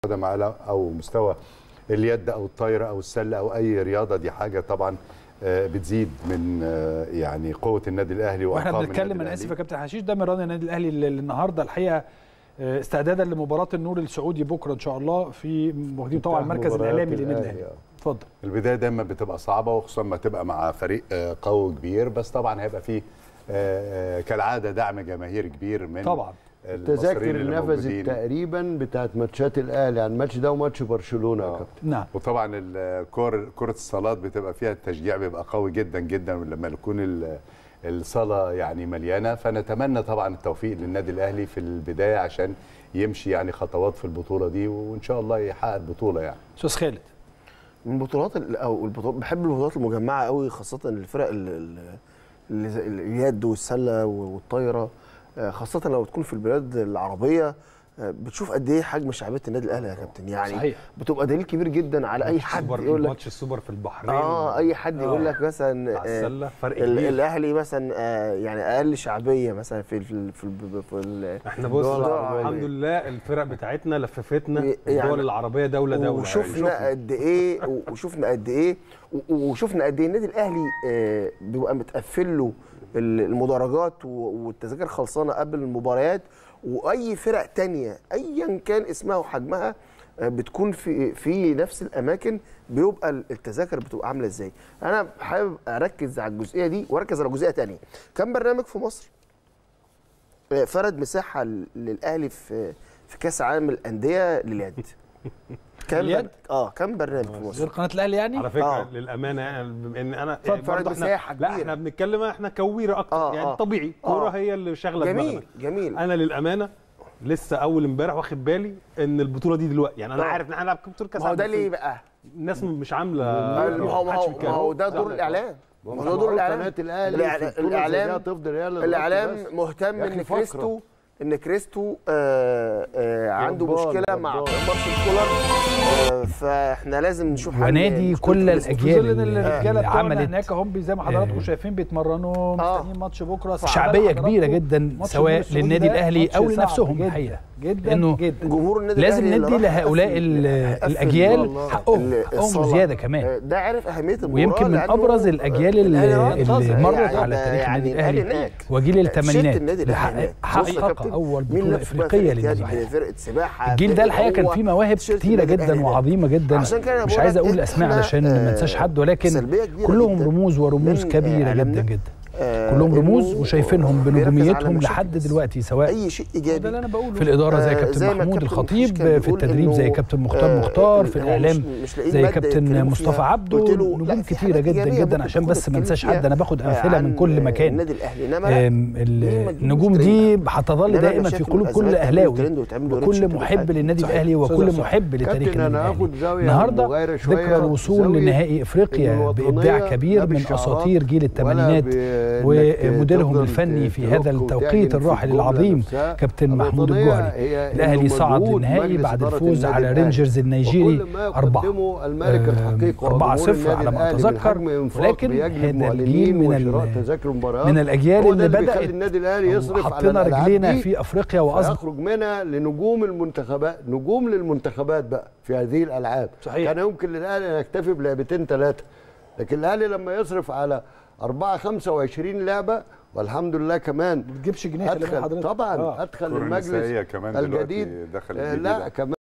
القدم على او مستوى اليد او الطايره او السله او اي رياضه دي حاجه طبعا آه، بتزيد من آه، يعني قوه النادي الاهلي واحنا وارقام بنتكلم النادي انا اسف يا الأهلي. كابتن حشيش ده مران النادي الاهلي اللي النهارده الحقيقه آه، استعدادا لمباراه النور السعودي بكره ان شاء الله في واخدين طبعا المركز مباريات الاعلامي للنادي الأهلي، الاهلي آه. اتفضل البدايه دايما بتبقى صعبه وخصوصا ما تبقى مع فريق آه، قوي كبير بس طبعا هيبقى فيه آه، آه، كالعاده دعم جماهير كبير من طبعا المصريين التذاكر اللي نفذت موجودين. تقريبا بتاعت ماتشات الاهلي عن الماتش ده وماتش برشلونه يا آه. كابتن نعم وطبعا الكور كره الصالات بتبقى فيها التشجيع بيبقى قوي جدا جدا لما يكون ال- الصاله يعني مليانه فنتمنى طبعا التوفيق للنادي الاهلي في البدايه عشان يمشي يعني خطوات في البطوله دي وان شاء الله يحقق البطوله يعني استاذ خالد من البطولات ال- او البطولات بحب البطولات المجمعه قوي خاصه الفرق ال- ال- اللي زي اليد والسله والطايره آه، خاصه لو تكون في البلاد العربيه آه، بتشوف قد ايه حجم شعبيه النادي الاهلي يا كابتن يعني صحيح. بتبقى دليل كبير جدا على اي حد السوبر- يقول لك ماتش السوبر في البحرين اه اي حد يقول لك مثلا بتاع آه، السله فرق ال- كبير الاهلي مثلا آه، يعني اقل شعبيه مثلا في في في, في, في ال- احنا بص الدول العربية. الحمد لله الفرق بتاعتنا لففتنا يعني- الدول العربيه دوله دوله وشفنا قد ايه وشفنا قد ايه و- وشفنا قد ايه النادي الاهلي آه، بيبقى متقفل له ال- المدرجات و- والتذاكر خلصانه قبل المباريات واي فرق تانية ايا كان اسمها وحجمها آه، بتكون في في نفس الاماكن بيبقى التذاكر بتبقى عامله ازاي انا حابب اركز على الجزئيه دي واركز على جزئيه تانية كم برنامج في مصر آه، فرد مساحه ل- للاهلي في في كاس عالم الانديه لليد كم اليد؟ بر... اه كم برنامج في غير مصر قناه الاهلي يعني على فكره آه. آه. للامانه يعني بما ان انا اتفضل، فرق برضه احنا مساحة لا كبيرة. احنا بنتكلم احنا كويره اكتر آه، آه يعني آه. طبيعي الكوره آه. هي اللي شاغله جميل دماغنا جميل انا للامانه لسه اول امبارح واخد بالي ان البطوله دي دلوقتي يعني انا آه. عارف ان احنا هنلعب بطوله كاس ما هو ده العالم، ليه بس بقى؟ الناس مش عامله ما هو ما محدش هو, بيتكلم. ما هو ده دور الاعلام ما هو ده دور الاعلام قناه الاهلي الإعلام- في البطولة زي دي الاعلام هتفضل هي اللي الاعلام تغطي بس. مهتم يا أخي ان فقرة. كريستو ان كريستو آه آه عنده جبار، مشكله مع جبار. مارسيل كولر آه فاحنا لازم نشوف حل ونادي مشكلة كل كريستو. في الأجيال ظل ان اللي الرجاله بتوعنا عملت هناك هم زي ما حضراتكم آه. شايفين بيتمرنوا آه. مستنيين ماتش بكره شعبيه كبيره جدا ماتش سواء النور السعودي للنادي ده الاهلي ماتش او صعب لنفسهم جدا الحقيقه جدا لأنه جدا جمهور النادي لازم الأهلي اللي ندي راح لهؤلاء قفل- ال- قفل الاجيال والله حقهم ال- حقهم الصلاة. وزياده كمان آه، ده عارف اهميه المباراه ويمكن من لأنه ابرز الاجيال اللي, الأهلي راح اللي انتصر. مرت يعني على ده تاريخ يعني النادي الاهلي هناك. وجيل شلت الثمانينات النادي اللي الاهلي حقق- هناك. بص يا حقق كابتن، اول مين بطوله لابس بقى افريقيه فرقة للنادي يد، الاهلي فرقه سباحه الجيل ده فرقة الحقيقه كان قوة. فيه مواهب تيشيرت كتيره النادي جدا الأهلي. وعظيمه جدا عشان كده أنا مش بقول عايز لك اقول إحنا، اسماء علشان ما انساش حد ولكن سلبية كبيرة كلهم جدا رموز ورموز من كبيره جدا إعلامنا. جدا آه، كلهم رموز إنه وشايفينهم بيركز على بنجوميتهم مشاكل لحد بس. دلوقتي سواء اي شيء ده ايجابي اللي انا بقوله في الاداره زي آه، كابتن زي ما محمود الكابتن الخطيب محمود كان في بيقول التدريب زي إنه، كابتن مختار آه، مختار في هو الاعلام مش- مش لاقيين زي مادة كابتن يتكلموا مصطفى فيها. عبده قلت له نجوم لا، في كتيره حاجات جدا إيجابية جدا ممكن عشان تكون بس ما ننساش تتكلم حد انا باخد فيها، امثله من عن كل مكان النادي الاهلي انما لا، آم، ال- ليه ما تجيبوش النجوم ترند؟ دي هتظل إنما دائما في المشاكل قلوب كل والأزمات تعملوا اهلاوي ترند وتعملوا ريتش وكل وتعملوا محب حاجة. للنادي صحيح. الاهلي أستاذ وكل صح. محب لتاريخ كابتن النادي انا هاخد الاهلي زاويه النهارده مغايرة شوية. ذكرى الوصول زاوية لنهائي افريقيا إن بابداع الوطنية كبير لا من بالشعارات اساطير جيل ولا الثمانينات بإنك ومديرهم تفضل الفني في تروك هذا وتعجن التوقيت في الراحل الجملة العظيم نفسها. كابتن محمود الوطنية الجوهري هي الاهلي إنه صعد مجهود للنهائي مجلس بعد إدارة الفوز النادي على الأهلي. رينجرز النيجيري وكل ما أربعة قدمه الملك الحقيقي 4 وجمهور 0 على ما النادي الأهلي من اتذكر حجم إنفاق ولكن بيجلب هذا الجيل معلنين من وشراء ال- تذاكر مباريات من الاجيال هو اللي ده بيخلي بدات النادي الاهلي يصرف على حطينا الألعاب رجلينا دي في افريقيا واصبح يخرج منها لنجوم المنتخبات نجوم للمنتخبات بقى في هذه الالعاب صحيح. كان يمكن للاهلي ان يكتفي بلعبتين ثلاثه لكن الاهلي لما يصرف على 4 25 لعبه والحمد لله كمان ما بتجيبش جنيه خلي بالك ادخل حضرتك طبعا آه. ادخل الكرة المجلس النسائية كمان دلوقتي الجديد دخلت آه، جديدة. لا كمان